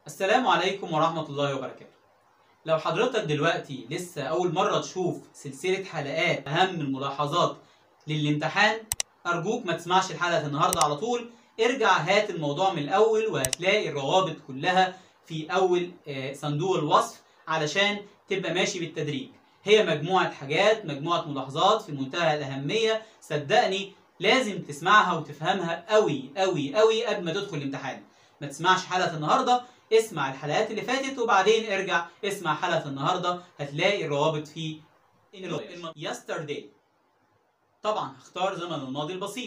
السلام عليكم ورحمة الله وبركاته لو حضرتك دلوقتي لسه أول مرة تشوف سلسلة حلقات أهم الملاحظات للامتحان أرجوك ما تسمعش الحلقة النهاردة على طول ارجع هات الموضوع من الأول وهتلاقي الروابط كلها في أول آه، صندوق الوصف علشان تبقى ماشي بالتدريج هي مجموعة حاجات مجموعة ملاحظات في منتهى الأهمية صدقني لازم تسمعها وتفهمها قوي قوي قوي قبل ما تدخل الامتحان ما تسمعش حلقة النهاردة اسمع الحلقات اللي فاتت وبعدين ارجع اسمع حلقة النهاردة هتلاقي الروابط في yesterday طبعا هختار زمن الماضي البسيط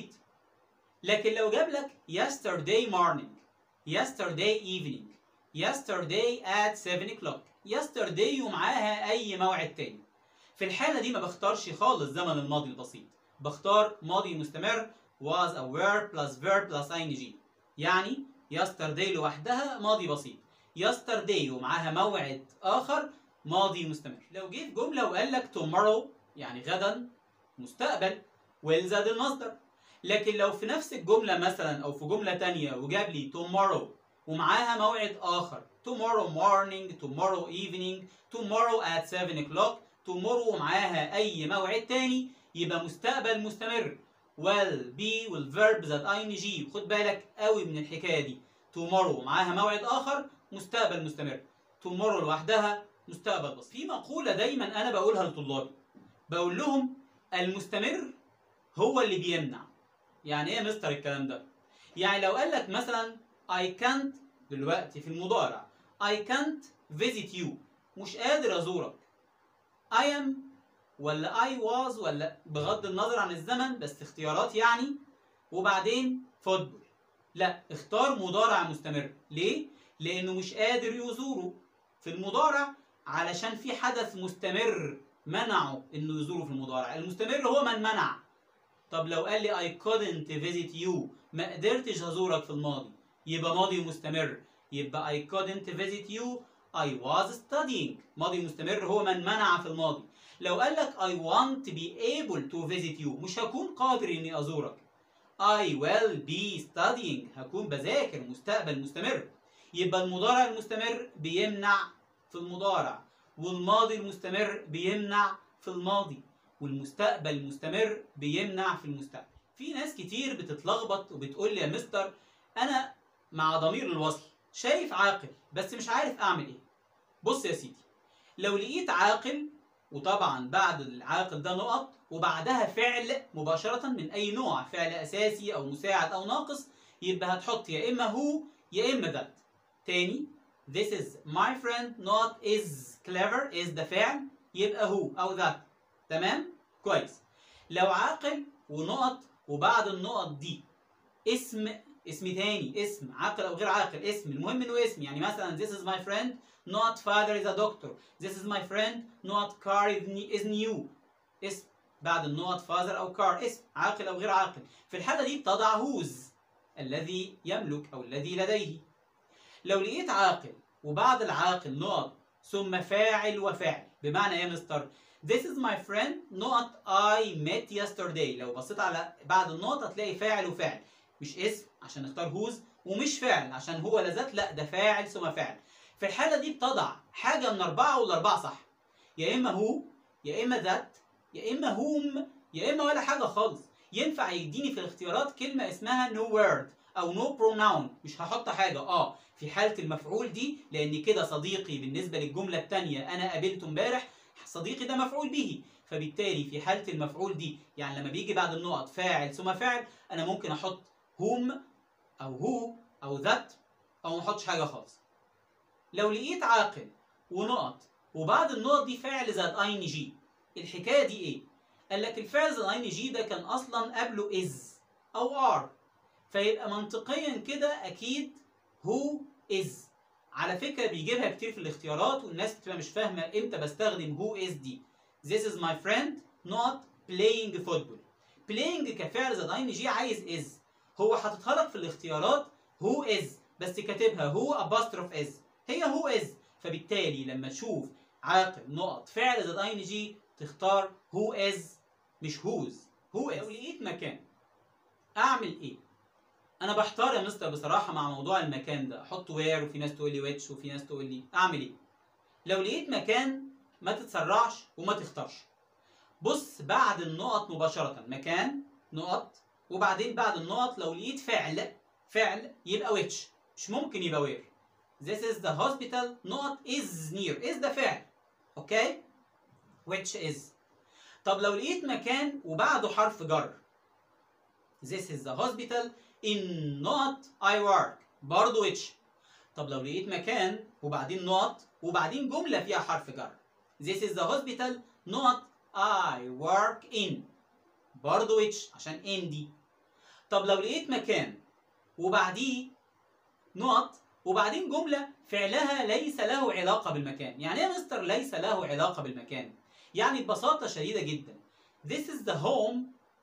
لكن لو جاب لك yesterday morning yesterday evening yesterday at 7 o'clock yesterday ومعاها اي موعد تاني في الحالة دي ما بختارش خالص زمن الماضي البسيط بختار ماضي مستمر was a verb plus verb plus ing يعني yesterday لوحدها ماضي بسيط yesterday ومعاها موعد آخر ماضي مستمر لو جه في جملة وقال لك tomorrow يعني غدا مستقبل will زاد المصدر لكن لو في نفس الجملة مثلا أو في جملة تانية وجاب لي tomorrow ومعاها موعد آخر tomorrow morning tomorrow evening tomorrow at 7 o'clock tomorrow ومعاها أي موعد تاني يبقى مستقبل مستمر will be والverb ذات ing خد بالك قوي من الحكاية دي tomorrow معاها موعد آخر مستقبل مستمر tomorrow لوحدها مستقبل بس في مقولة دايما أنا بقولها لطلابي بقول لهم المستمر هو اللي بيمنع يعني ايه يا مستر الكلام ده يعني لو قال لك مثلا I can't دلوقتي في المضارع I can't visit you مش قادر ازورك I am ولا I was ولا بغض النظر عن الزمن بس اختيارات يعني وبعدين فوتبول لا اختار مضارع مستمر ليه لانه مش قادر يزوره في المضارع علشان في حدث مستمر منعه انه يزوره في المضارع المستمر هو من منع طب لو قال لي I couldn't visit you ما قدرتش ازورك في الماضي يبقى ماضي مستمر يبقى I couldn't visit you I was studying ماضي مستمر هو من منع في الماضي لو قال لك I want to be able to visit you مش هكون قادر اني ازورك I will be studying هكون بذاكر مستقبل مستمر يبقى المضارع المستمر بيمنع في المضارع والماضي المستمر بيمنع في الماضي والمستقبل المستمر بيمنع في المستقبل في ناس كتير بتتلخبط وبتقول لي يا مستر انا مع ضمير الوصل شايف عاقل بس مش عارف اعمل ايه بص يا سيدي لو لقيت عاقل وطبعا بعد العاقل ده نقط وبعدها فعل مباشرة من أي نوع فعل أساسي أو مساعد أو ناقص يبقى هتحط يا إما هو يا إما ذات تاني This is my friend not is clever is ده فعل يبقى هو أو ذات تمام كويس لو عاقل ونقط وبعد النقط دي اسم اسم تاني اسم عاقل او غير عاقل اسم المهم انه اسم يعني مثلا this is my friend not father is a doctor this is my friend not car is ne- is new اسم بعد النقط father او car اسم عاقل او غير عاقل في الحالة دي بتضع whose الذي يملك او الذي لديه لو لقيت عاقل وبعد العاقل نقط ثم فاعل وفعل بمعنى ايه يا مستر This is my friend نقط I met yesterday لو بصيت على بعد النقط هتلاقي فاعل وفعل مش اسم عشان نختار هوز ومش فعل عشان هو لا ذات لا ده فاعل ثم فعل في الحالة دي بتضع حاجة من أربعة والأربعة صح يا إما هو يا إما ذات يا إما هوم يا إما ولا حاجة خالص ينفع يديني في الاختيارات كلمة اسمها no word أو no pronoun مش هحط حاجة اه في حالة المفعول دي لأن كده صديقي بالنسبة للجملة التانية أنا قابلته امبارح صديقي ده مفعول به فبالتالي في حالة المفعول دي يعني لما بيجي بعد النقط فاعل ثم فاعل أنا ممكن أحط whom أو هو أو ذات أو ما أحطش حاجة خالص لو لقيت عاقل ونقط وبعد النقط دي فعل ذات اي جي الحكايه دي ايه قال لك الفعل ذات اي جي ده كان اصلا قبله از او ار فيبقى منطقيا كده اكيد هو از على فكره بيجيبها كتير في الاختيارات والناس بتبقى مش فاهمه امتى بستخدم هو از دي This is my friend not playing football playing كفعل ذات اي جي عايز از هو حاططها لك في الاختيارات هو از بس كاتبها هو apostrophe از هي هو از فبالتالي لما تشوف عاقل نقط فعل ذات اي جي تختار هو از مش هوز هو از لو لقيت مكان اعمل ايه انا بحتار يا مستر بصراحه مع موضوع المكان ده احط وير وفي ناس تقول لي ويتش وفي ناس تقول لي اعمل ايه لو لقيت مكان ما تتسرعش وما تختارش بص بعد النقط مباشره مكان نقط وبعدين بعد النقط لو لقيت فعل فعل يبقى ويتش مش ممكن يبقى وير This is the hospital نقط is near is ده فعل اوكي which is طب لو لقيت مكان وبعده حرف جر This is the hospital in نقط I work برضه which طب لو لقيت مكان وبعدين نقط وبعدين جملة فيها حرف جر This is the hospital نقط I work in برضه which عشان in دي طب لو لقيت مكان وبعديه نقط وبعدين جملة فعلها ليس له علاقة بالمكان يعني ايه يا مستر ليس له علاقة بالمكان يعني ببساطة شديدة جدا This is the home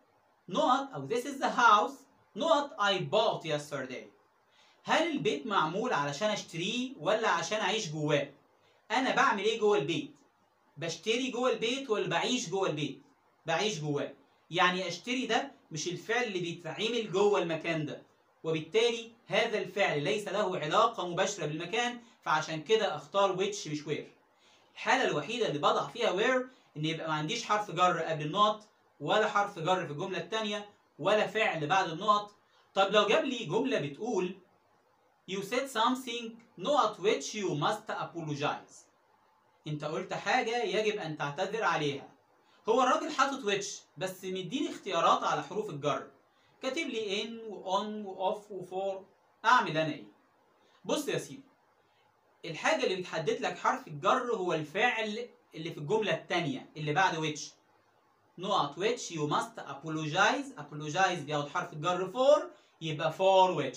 نقط أو this is the house نقط I bought yesterday هل البيت معمول علشان اشتريه ولا عشان اعيش جواه انا بعمل ايه جوه البيت بشتري جوه البيت ولا بعيش جوه البيت بعيش جواه يعني اشتري ده مش الفعل اللي بيتعمل جوه المكان ده وبالتالي هذا الفعل ليس له علاقة مباشرة بالمكان فعشان كده اختار which مش where الحالة الوحيدة اللي بضع فيها where ان يبقى ما عنديش حرف جر قبل النقط ولا حرف جر في الجملة التانية ولا فعل بعد النقط طب لو جاب لي جملة بتقول You said something not which you must apologize انت قلت حاجة يجب ان تعتذر عليها هو الراجل حاطط which بس مديني اختيارات على حروف الجر كاتب لي ان وان واوف وفور اعمل انا ايه بص يا سيدي الحاجة اللي بتحدد لك حرف الجر هو الفعل اللي في الجملة التانية اللي بعد which نقط which you must apologize apologize بياخد حرف الجر for يبقى for which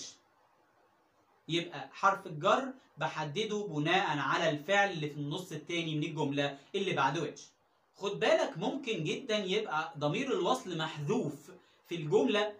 يبقى حرف الجر بحدده بناء على الفعل اللي في النص التاني من الجملة اللي بعد which خد بالك ممكن جدا يبقى ضمير الوصل محذوف في الجملة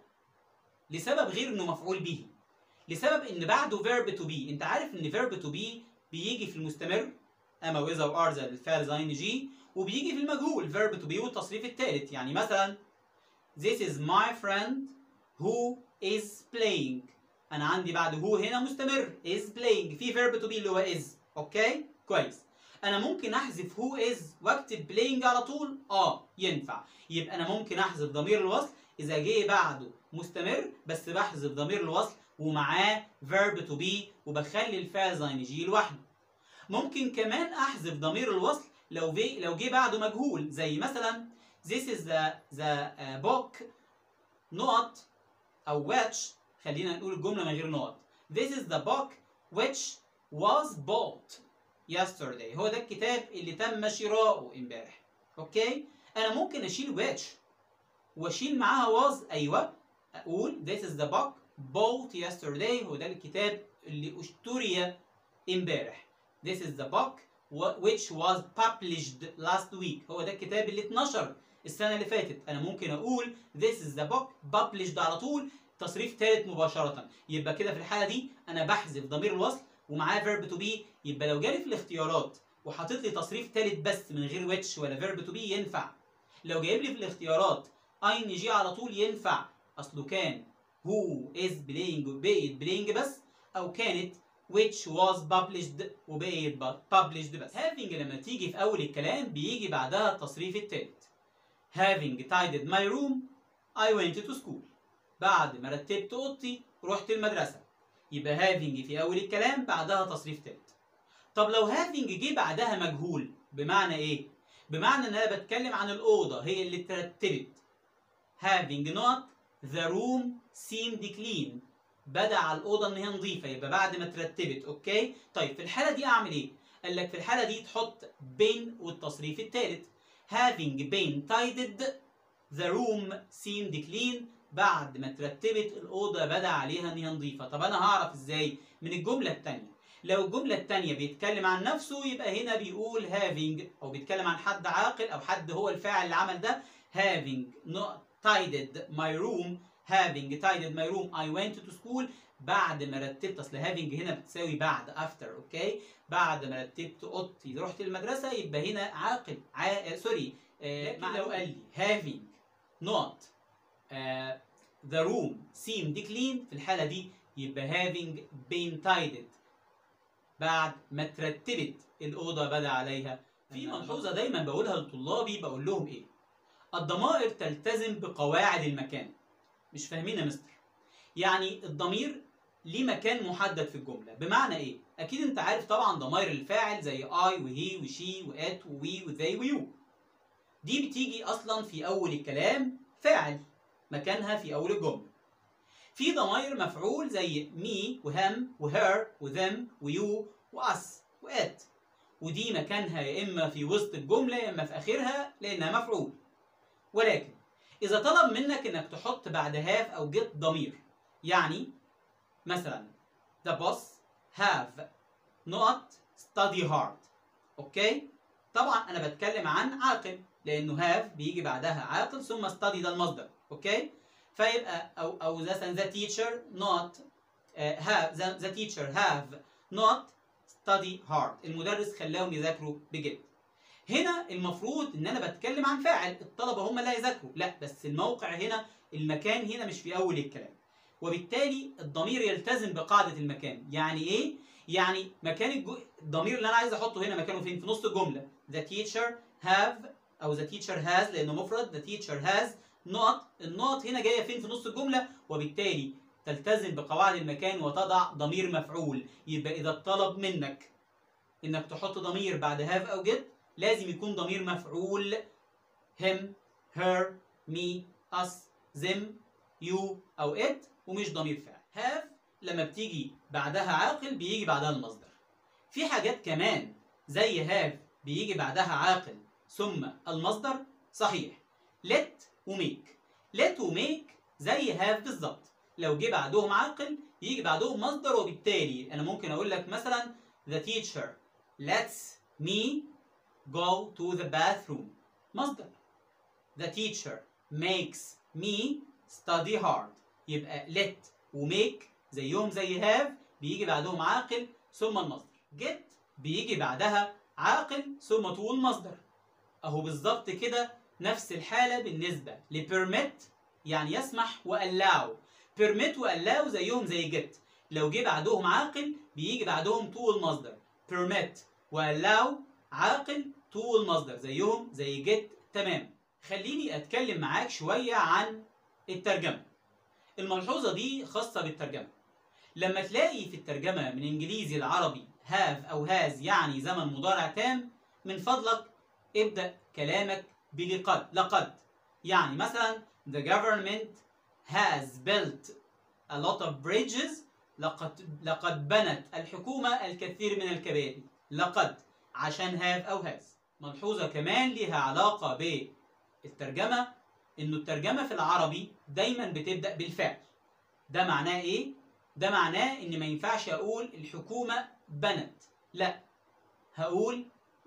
لسبب غير انه مفعول به لسبب ان بعده verb to be انت عارف ان verb to be بيجي في المستمر اما واذا وار زي الفعل زي ان جي وبيجي في المجهول verb to be والتصريف الثالث يعني مثلا This is my friend who is playing انا عندي بعد هو هنا مستمر is playing في verb to be اللي هو is اوكي كويس انا ممكن احذف who is واكتب playing على طول اه ينفع يبقى انا ممكن احذف ضمير الوصل اذا جه بعده مستمر بس بحذف ضمير الوصل ومعاه verb to be وبخلي الفعل زي جي لوحده ممكن كمان احذف ضمير الوصل لو في لو جه بعده مجهول زي مثلا this is the the uh, book نقط او which خلينا نقول الجمله من غير نقط this is the book which was bought yesterday هو ده الكتاب اللي تم شراؤه امبارح اوكي انا ممكن اشيل which واشيل معاها was ايوه اقول this is the book bought yesterday هو ده الكتاب اللي اشتري امبارح this is the book which was published last week هو ده الكتاب اللي اتنشر السنة اللي فاتت أنا ممكن أقول this is the book published على طول تصريف ثالث مباشرة يبقى كده في الحالة دي أنا بحذف ضمير الوصل ومعاه verb to be يبقى لو جالي في الاختيارات وحاطط لي تصريف ثالث بس من غير which ولا verb to be ينفع لو جايب لي في الاختيارات ing على طول ينفع أصله كان who is playing وبقيت playing بس أو كانت which was published وبقيت published بس having لما تيجي في أول الكلام بيجي بعدها التصريف التالت having tidied my room I went to school بعد ما رتبت أوضتي رحت المدرسة يبقى having في أول الكلام بعدها تصريف تالت طب لو having جه بعدها مجهول بمعنى إيه؟ بمعنى إن أنا بتكلم عن الأوضة هي اللي اترتبت having not the room seemed clean بدا على الاوضه ان هي نظيفه يبقى بعد ما اترتبت اوكي طيب في الحاله دي اعمل ايه قال لك في الحاله دي تحط بين والتصريف الثالث having been tidied the room seemed clean بعد ما اترتبت الاوضه بدا عليها ان هي نظيفه طب انا هعرف ازاي من الجمله الثانيه لو الجمله الثانيه بيتكلم عن نفسه يبقى هنا بيقول having او بيتكلم عن حد عاقل او حد هو الفاعل اللي عمل ده having not tidied my room having tidied my room I went to school بعد ما رتبت اصل having هنا بتساوي بعد after اوكي بعد ما رتبت اوضتي رحت المدرسه يبقى هنا عاقل ع... سوري آه لو قال لي having not آه the room seemed clean في الحالة دي يبقى having been tidied بعد ما ترتبت الأوضة بدا عليها في ملحوظة دايما بقولها لطلابي بقول لهم إيه الضمائر تلتزم بقواعد المكان مش فاهمين يا مستر يعني الضمير ليه مكان محدد في الجملة بمعنى ايه اكيد انت عارف طبعا ضمائر الفاعل زي I وهي وشي وات ووي وذي ويو دي بتيجي اصلا في اول الكلام فاعل مكانها في اول الجملة في ضمائر مفعول زي مي وهم وهير وذم ويو واس وات ودي مكانها يا اما في وسط الجملة يا اما في اخرها لانها مفعول ولكن اذا طلب منك انك تحط بعد هاف او جيت ضمير يعني مثلا the boss have not study hard اوكي طبعا انا بتكلم عن عاقل لانه have بيجي بعدها عاقل ثم study ده المصدر اوكي فيبقى او او مثلا the teacher not uh, have the, the teacher have not study hard المدرس خلاهم يذاكروا بجد هنا المفروض ان انا بتكلم عن فاعل الطلبه هم اللي هيذاكروا لا بس الموقع هنا المكان هنا مش في اول الكلام وبالتالي الضمير يلتزم بقاعده المكان يعني ايه يعني مكان الجو... الضمير اللي انا عايز احطه هنا مكانه فين في نص الجمله the teacher have او the teacher has لانه مفرد the teacher has not النقط هنا جايه فين في نص الجمله وبالتالي تلتزم بقواعد المكان وتضع ضمير مفعول يبقى اذا طلب منك انك تحط ضمير بعد have او get لازم يكون ضمير مفعول him her me us them you او it ومش ضمير فاعل have لما بتيجي بعدها عاقل بيجي بعدها المصدر في حاجات كمان زي have بيجي بعدها عاقل ثم المصدر صحيح let وميك let وميك زي have بالظبط لو جه بعدهم عاقل يجي بعدهم مصدر وبالتالي انا ممكن اقول لك مثلا the teacher lets me go to the bathroom مصدر the teacher makes me study hard يبقى let وmake زيهم زي have بيجي بعدهم عاقل ثم المصدر get بيجي بعدها عاقل ثم طول مصدر اهو بالظبط كده نفس الحالة بالنسبة ل permit يعني يسمح و allow permit و allow زيهم زي get لو جه بعدهم عاقل بيجي بعدهم طول مصدر permit و allow عاقل طول مصدر زيهم زي get تمام خليني اتكلم معاك شوية عن الترجمة الملحوظة دي خاصة بالترجمة لما تلاقي في الترجمة من انجليزي لعربي have او has يعني زمن مضارع تام من فضلك ابدأ كلامك بلقد لقد يعني مثلا the government has built a lot of bridges لقد لقد بنت الحكومة الكثير من الكباري لقد عشان have أو has ملحوظة كمان ليها علاقة بالترجمة إنه الترجمة في العربي دايما بتبدأ بالفعل ده معناه إيه؟ ده معناه إن ما ينفعش أقول الحكومة بنت لا هقول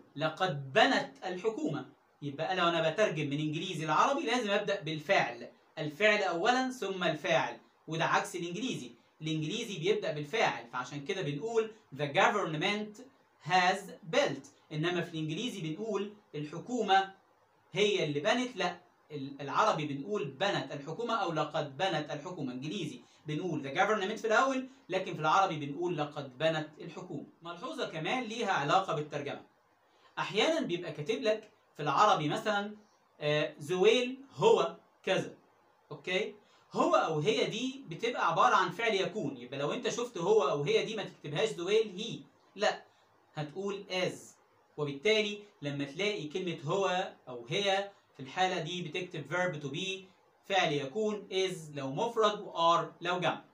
لقد بنت الحكومة يبقى لو أنا بترجم من إنجليزي لعربي لازم أبدأ بالفعل الفعل أولا ثم الفاعل وده عكس الإنجليزي الإنجليزي بيبدأ بالفاعل فعشان كده بنقول the government has built إنما في الإنجليزي بنقول الحكومة هي اللي بنت لا العربي بنقول بنت الحكومة أو لقد بنت الحكومة إنجليزي بنقول the government في الأول لكن في العربي بنقول لقد بنت الحكومة ملحوظة كمان ليها علاقة بالترجمة أحيانا بيبقى كاتب لك في العربي مثلا آه زويل هو كذا أوكي هو أو هي دي بتبقى عبارة عن فعل يكون يبقى لو أنت شفت هو أو هي دي ما تكتبهاش زويل هي لا هتقول as وبالتالي لما تلاقي كلمة هو أو هي في الحالة دي بتكتب verb to be فعل يكون is لو مفرد و are لو جمع